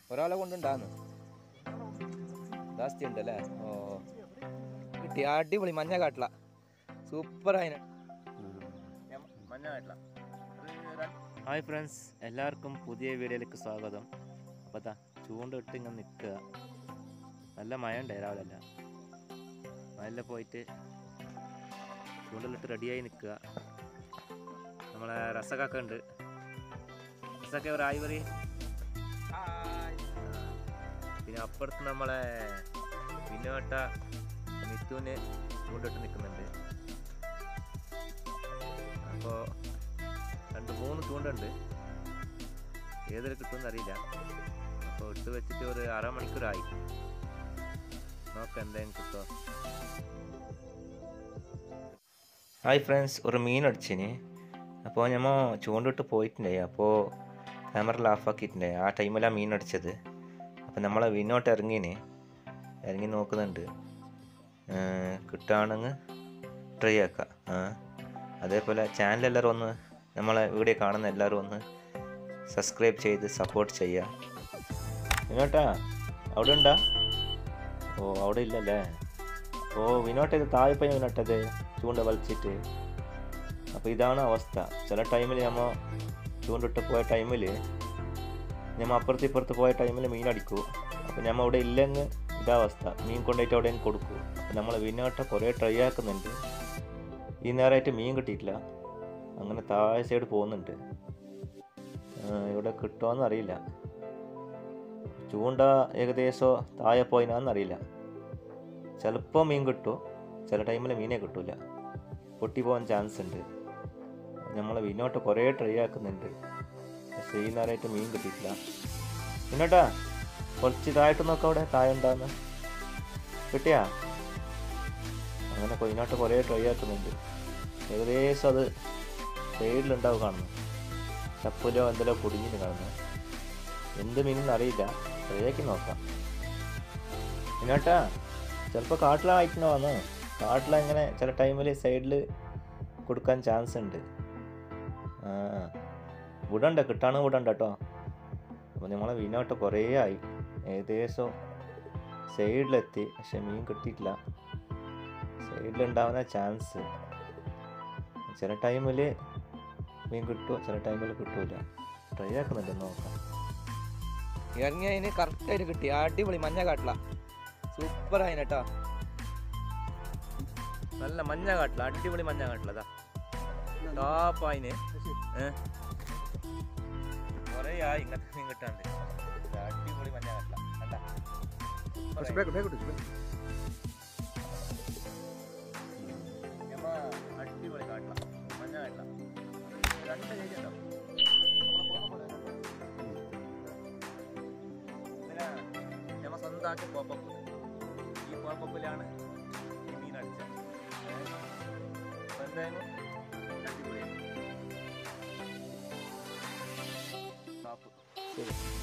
ഒരാളെ കൊണ്ടുണ്ടാന്ന് ജാസ്തി ഉണ്ടല്ലേ ഓ കിട്ടി അടിപൊളി മഞ്ഞ കാട്ടില സൂപ്പർ ആയിന് മഞ്ഞ കാട്ടില ഹായ് ഫ്രണ്ട്സ് എല്ലാവർക്കും പുതിയ വീഡിയോയിലേക്ക് സ്വാഗതം അപ്പോൾ ദാ ചൂണ്ടിട്ട് ഇങ്ങനെ നിൽക്കുക നല്ല മഴ ഉണ്ടായി രാവിലെ അല്ല മഴ പോയിട്ട് ചൂണ്ടലിട്ട് റെഡിയായി നിൽക്കുക നമ്മളെ രസക്കൊക്കെ ഉണ്ട് രസൊക്കെ ഒരു ആയി പറയും പിന്നെ അപ്പുറത്ത് നമ്മളെ വിനോട്ട മിത്തുവിന് ചൂണ്ടിട്ട് നിൽക്കുന്നുണ്ട് അപ്പോൾ രണ്ട് മൂന്ന് ചൂണ്ടുണ്ട് ഏതിൽ കിട്ടുമെന്ന് അറിയില്ല അപ്പോൾ ഇട്ട് വെച്ചിട്ട് ഒരു അരമണിക്കൂറായി നോക്കാം എന്തായാലും കിട്ടുമോ ഹായ് ഫ്രണ്ട്സ് ഒരു മീൻ അടിച്ചിന് അപ്പോൾ ഞമ്മ ചൂണ്ടിട്ട് പോയിട്ടുണ്ടായി അപ്പോൾ ക്യാമറ ഓഫാക്കിയിട്ടുണ്ടായി ആ ടൈമിലാണ് മീൻ അടിച്ചത് അപ്പം നമ്മളെ വിനോട്ട് ഇറങ്ങിന് ഇറങ്ങി നോക്കുന്നുണ്ട് കിട്ടുകയാണെങ്കിൽ ട്രൈ ആക്കാം ആ അതേപോലെ ചാനൽ എല്ലാവരും ഒന്ന് നമ്മളെ വീഡിയോ കാണുന്ന എല്ലാവരും ഒന്ന് സബ്സ്ക്രൈബ് ചെയ്ത് സപ്പോർട്ട് ചെയ്യുക വിനോട്ടാ അവിടെ ഉണ്ടാ ഓ അവിടെ ഇല്ലല്ലേ ഓ വിനോട്ട് ഇത് താഴെപ്പോയി വിനോട്ടത് ചൂണ്ട വലിച്ചിട്ട് അപ്പോൾ ഇതാണ് അവസ്ഥ ചില ടൈമിൽ നമ്മൾ ചൂണ്ടിട്ട് പോയ ടൈമിൽ ഞമ്മ അപ്പുറത്ത് ഇപ്പുറത്ത് പോയ ടൈമിൽ മീൻ അടിക്കൂ അപ്പോൾ ഞമ്മ അവിടെ ഇല്ലെങ്കിൽ ഇതാ അവസ്ഥ മീൻ കൊണ്ടുപോയിട്ട് അവിടെ കൊടുക്കൂ അപ്പോൾ നമ്മൾ വിനോട്ട കുറേ ട്രൈ ആക്കുന്നുണ്ട് ഈ നേരമായിട്ട് മീൻ കിട്ടിയിട്ടില്ല അങ്ങനെ താഴെ സൈഡ് പോകുന്നുണ്ട് ആ, ഇവിടെ കിട്ടുമോയെന്ന് അറിയില്ല ചൂണ്ട ഏകദേശം താഴെ പോയിനാന്നറിയില്ല ചിലപ്പോൾ മീൻ കിട്ടും ചില ടൈമിൽ മീനെ കിട്ടൂല പൊട്ടി പോകാൻ ചാൻസ് ഉണ്ട് നമ്മളെ വിനോട്ട് കുറേ ട്രൈ ആക്കുന്നുണ്ട് പക്ഷേ ഈ നേരമായിട്ട് മീൻ കിട്ടിയിട്ടില്ല വിനോട്ടാ കുറച്ച് ഇതായിട്ട് നോക്കാം അവിടെ താഴെ ഉണ്ടാകുന്ന കിട്ടിയാ അങ്ങനെ കൊയിനാട്ട് കുറേ ട്രൈ ആക്കുന്നുണ്ട് ഏകദേശം അത് സൈഡിലുണ്ടാവും കാണുന്നു ചപ്പലോ എന്തെല്ലോ കുടുങ്ങിന് കാണുന്നു എന്ത് മീനെന്ന് അറിയില്ല ട്രൈയാക്കി നോക്കാം വിനോട്ടാ ചിലപ്പോൾ കാട്ടിലായിട്ടോ വന്ന് കാട്ടിലങ്ങനെ ചില ടൈമിൽ സൈഡിൽ കൊടുക്കാൻ ചാൻസ് ഉണ്ട് ആ വിടണ്ട കിട്ടാണ് വിടണ്ട കേട്ടോ അപ്പോൾ നമ്മളെ വിനോട്ട് കുറേ ആയി ഏകദേശം സൈഡിലെത്തി പക്ഷെ മീൻ കിട്ടിയിട്ടില്ല സൈഡിലുണ്ടാവുന്ന ചാൻസ് ചില ടൈമിൽ മീൻ കിട്ടും ചില ടൈമിൽ കിട്ടൂല ട്രൈ ആക്കുന്നുണ്ട് നോക്കാം ഇറങ്ങിയതിന് കറക്റ്റായിട്ട് കിട്ടി അടിപൊളി മഞ്ഞ കാട്ടില സൂപ്പർ ആയിന് കേട്ടോ നല്ല മഞ്ഞ കാട്ടില അടിപൊളി മഞ്ഞ കാട്ടിലതാ ടോപ്പ് ആയിന് കൊറേ ആയി ഇങ്ങനത്തെ മീൻ കിട്ടാണ്ട് ഇത് അടിപൊളി മഞ്ഞ കാട്ടില കണ്ടാ super ആയിന്. ഞമ്മ അടിപൊളി കാട്ടില മഞ്ഞ കാട്ടില രണ്ട് കൈ ഉണ്ടാവും ഇതിലാ ഞമ്മ സ്വന്തമാക്കി പോപ്പപ്പ് ഈ പോപ്പപ്പിലാണ് ഈ മീൻ അടിച്ചത് അപ്പൊ എന്തായാലും അടിപൊളിയായി. ടോപ്പ്. ശരി